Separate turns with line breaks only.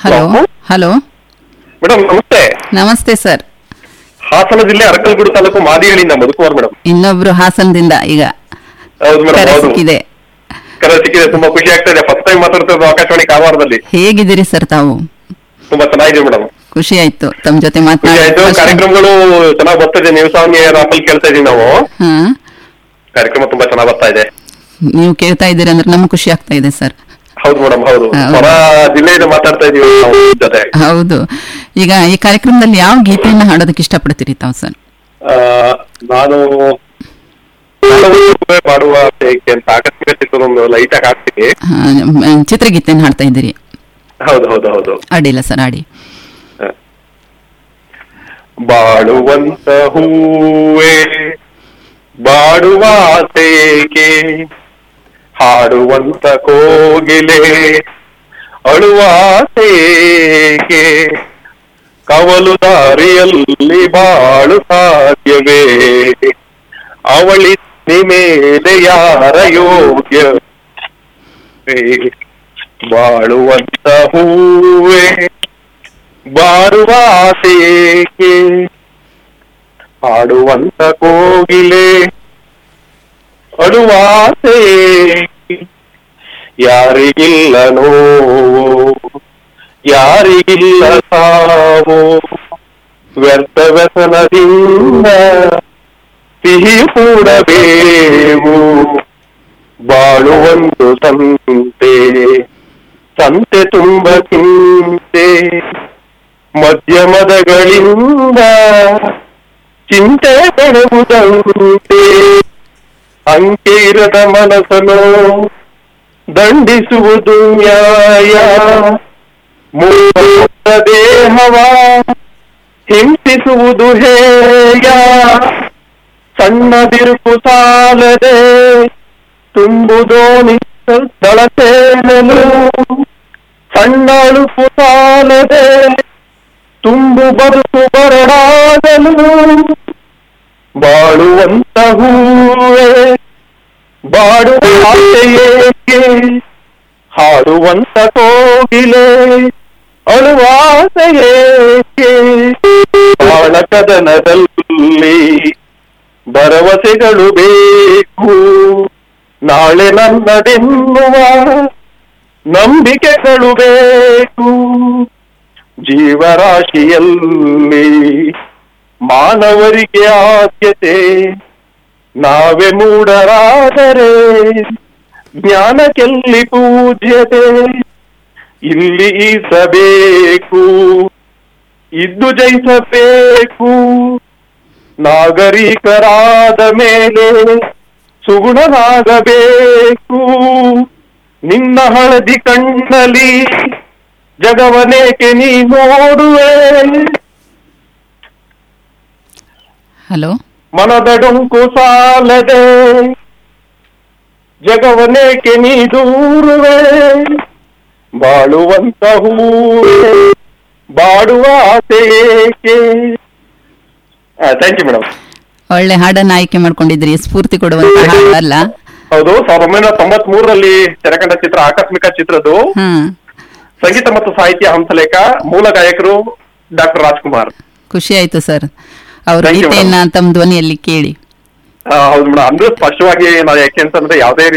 Hello
hello.
Hello
madam ನಮಸ್ತೆ
ನಮಸ್ತೆ sir
Hassan ಜಿಲ್ಲೆ ಅರಕಲಗೂಡು ತಾಲೂಕು ಮಾದಿಹಳ್ಳಿಯಿಂದ ಮಧುಕುಮಾರ್ ಮೇಡಮ್
ಇನ್ನೊಬ್ರು ಹಾಸನದಿಂದ ಈಗ
ಹೌದು ಮೇಡಮ್
ಕರೆ
ಹೌದು
ಸಿಕ್ಕಿದೆ
ಕರೆ ಸಿಕ್ಕಿದೆ ತುಂಬಾ ಖುಷಿ ಆಗ್ತಾ ಇದೆ ಫಸ್ಟ್ ಟೈಮ್ ಮಾತಾಡ್ತಿರೋದು ಆಕಾಶವಾಣಿ ಕಾರವಾರದಲ್ಲಿ
ಹೇಗಿದ್ದೀರಿ ಸರ್ ತಾವು
ತುಂಬಾ ಚೆನ್ನಾಗಿದೆ ಮೇಡಮ್
ಖುಷಿ ಆಯ್ತು ತಮ್ಮ ಜೊತೆ
ಖುಷಿ ಆಯ್ತು
ಮಾತನಾಡಿ
ಕಾರ್ಯಕ್ರಮಗಳು ಚೆನ್ನಾಗಿ ಬರ್ತಿದೆ ನೀವು ಸಾಂಗ್ ರಾಪಲ್ ಕೇಳ್ತಾ ಇದೀವಿ ನಾವು
ಹಾ
ಕಾರ್ಯಕ್ರಮ ತುಂಬಾ ಚೆನ್ನಾಗಿ ಬರ್ತಾ ಇದೆ
ನೀವು ಕೇಳ್ತಾ ಇದ್ದೀರಿ ಅಂದ್ರೆ ನಮ್ಗೆ ಖುಷಿ ಆಗ್ತಾ ಇದೆ ಸರ್
ಹೌದು ಮೇಡಮ್ ಹೌದು
ಹೌದು.
ಹೊರ ಜಿಲ್ಲೆಯಿಂದ ಮಾತಾಡ್ತಾ ಇದೀವಿ ನಾವು ನಿಮ್ ಜೊತೆ
ಹೌದು ಈಗ ಈ ಕಾರ್ಯಕ್ರಮದಲ್ಲಿ ಯಾವ ಗೀತೆಯನ್ನ ಹಾಡೋದಕ್ಕೆ ಇಷ್ಟಪಡ್ತೀರಿ ತಾವು ಸರ್
ಆ, ನಾನು ಮಾಡುವ ಏಕೆ ಅಂತ ಆಕಸ್ಮಿಕ ಚಿತ್ರದೊಂದು ಲೈಟ್ ಆಗಿ ಹಾಕ್ತೀನಿ
ಹಾ, ಮ್, ಚಿತ್ರಗೀತೆಯನ್ನು ಹಾಡ್ತಾ ಇದ್ದೀರಿ
ಹೌದು ಹೌದು ಹೌದು
ಅಡ್ಡಿಲ್ಲ ಸರ್ ಆಡಿ
ಬಾಡುವಂತ ಹೂವೇ ಬಾಡುವ ಆಸೆಗೆ ಹಾಡುವಂತ ಕೋಗಿಲೆ ಅಳುವ ಆಸೆಗೆ ಕವಲು ದಾರಿಯಲ್ಲಿ ಬಾಳು ಸಾಧ್ಯವೇ ಅವಳಿ ಮೇಲೆ ಯಾರ ಯೋಗ್ಯ ಬಾಳುವಂತ ಹೂವೇ ಬಾರುವ ಆಸೆಗೆ ಹಾಡುವಂತ ಕೋಗಿಲೆ ಅಡುವ ಆಸೆಗೆ ಯಾರಿಗಿಲ್ಲ ನೋವು ಯಾರಿಗಿಲ್ಲ ಸಾವು ವ್ಯರ್ಥ ವ್ಯಸನದಿಂದ ಸಿಹಿ ಕೂಡಬೇವು ಬಾಳುವಂತು ಸಂತೆ ಸಂತೆ ತುಂಬ ಚಿಂತೆ ಮಧ್ಯಮದಗಳಿಂದ ಚಿಂತೆ ಬೆಳೆಯುವುದಂತೆ ಅಂಕೆ ಇರದ ಮನಸ್ಸನ್ನು ದಂಡಿಸುವುದು ನ್ಯಾಯ ಮೂಲ ದೇಹವ ಹಿಂಸಿಸುವುದು ಹೇಯ ಸಣ್ಣ ಬಿರುಕು ಸಾಲದೆ ತುಂಬುದೋಣಿ ಸ್ಥಳ ಸೇರಲು ಸಣ್ಣ ಅಳುಪು ಸಾಲದೆ ತುಂಬು ಬದುಕು ಬರಡಾಗಲು ಬಾಳುವಂತ ಹೂವೇ ಬಾಡುವ ಆಸೆಯೇಕೆ ಹಾಡುವಂತ ಕೋಗಿಲೆ ಅಳುವ ಆಸೆಯೇಕೆ ಬಾಳ ಕದನದಲ್ಲಿ ಭರವಸೆಗಳು ಬೇಕು ನಾಳೆ ನನ್ನದೆನ್ನುವ ನಂಬಿಕೆಗಳು ಬೇಕು ಜೀವರಾಶಿಯಲ್ಲಿ ಮಾನವರಿಗೆ ಆದ್ಯತೆ ನಾವೇ ಮೂಢರಾದರೆ ಜ್ಞಾನಕ್ಕೆಲ್ಲಿ ಪೂಜ್ಯತೆ ಇಲ್ಲಿ ಈಸಬೇಕು ಇದ್ದು ಜಯಿಸಬೇಕು ನಾಗರಿಕರಾದ ಮೇಲೆ ಸುಗುಣನಾಗಬೇಕು ನಿನ್ನ ಹಳದಿ ಕಣ್ಣಲ್ಲಿ ಜಗವನೇಕೆ ನೀ ನೋಡುವೆ
ಹಲೋ
ಮನದ ಡೊಂಕು ಸಾಲದೆ ಜಗವನೇಕೆ ನೀ ದೂರುವೆ ಬಾಳುವಂತ ಹೂವೇ ಬಾಡುವ ಆಸೆಯೇಕೆ ಥ್ಯಾಂಕ್ ಯು ಮೇಡಮ್
ಒಳ್ಳೆ ಹಾಡನ್ನ ಆಯ್ಕೆ ಮಾಡ್ಕೊಂಡಿದ್ರಿ ಸ್ಫೂರ್ತಿ ಕೊಡುವಂತ ಹಾಡು ಅಲ್ಲ
ಹೌದು ಸಾವಿರದ ಒಂಬೈನೂರ ತೊಂಬತ್ ಮೂರರಲ್ಲಿ ತೆರೆಕಂಡ ಚಿತ್ರ ಆಕಸ್ಮಿಕ ಚಿತ್ರದ್ದು
ಹಾ
ಸಂಗೀತ ಮತ್ತು ಸಾಹಿತ್ಯ ಹಂಸಲೇಖ ಮೂಲ ಗಾಯಕರು ಡಾಕ್ಟರ್ ರಾಜ್ಕುಮಾರ್
ಖುಷಿ ಆಯ್ತು ಸರ್ ಅವ್ರ
Thank you,
ಗೀತೆಯನ್ನ ತಮ್ಮ ಧ್ವನಿಯಲ್ಲಿ ಕೇಳಿ
ಆ, ಹೌದು ಮೇಡಮ್ ಅಂದ್ರೆ ಸ್ಪಷ್ಟವಾಗಿ ನಾವು ಯಾಕೆ ಅಂತಂದ್ರೆ ಯಾವುದೇ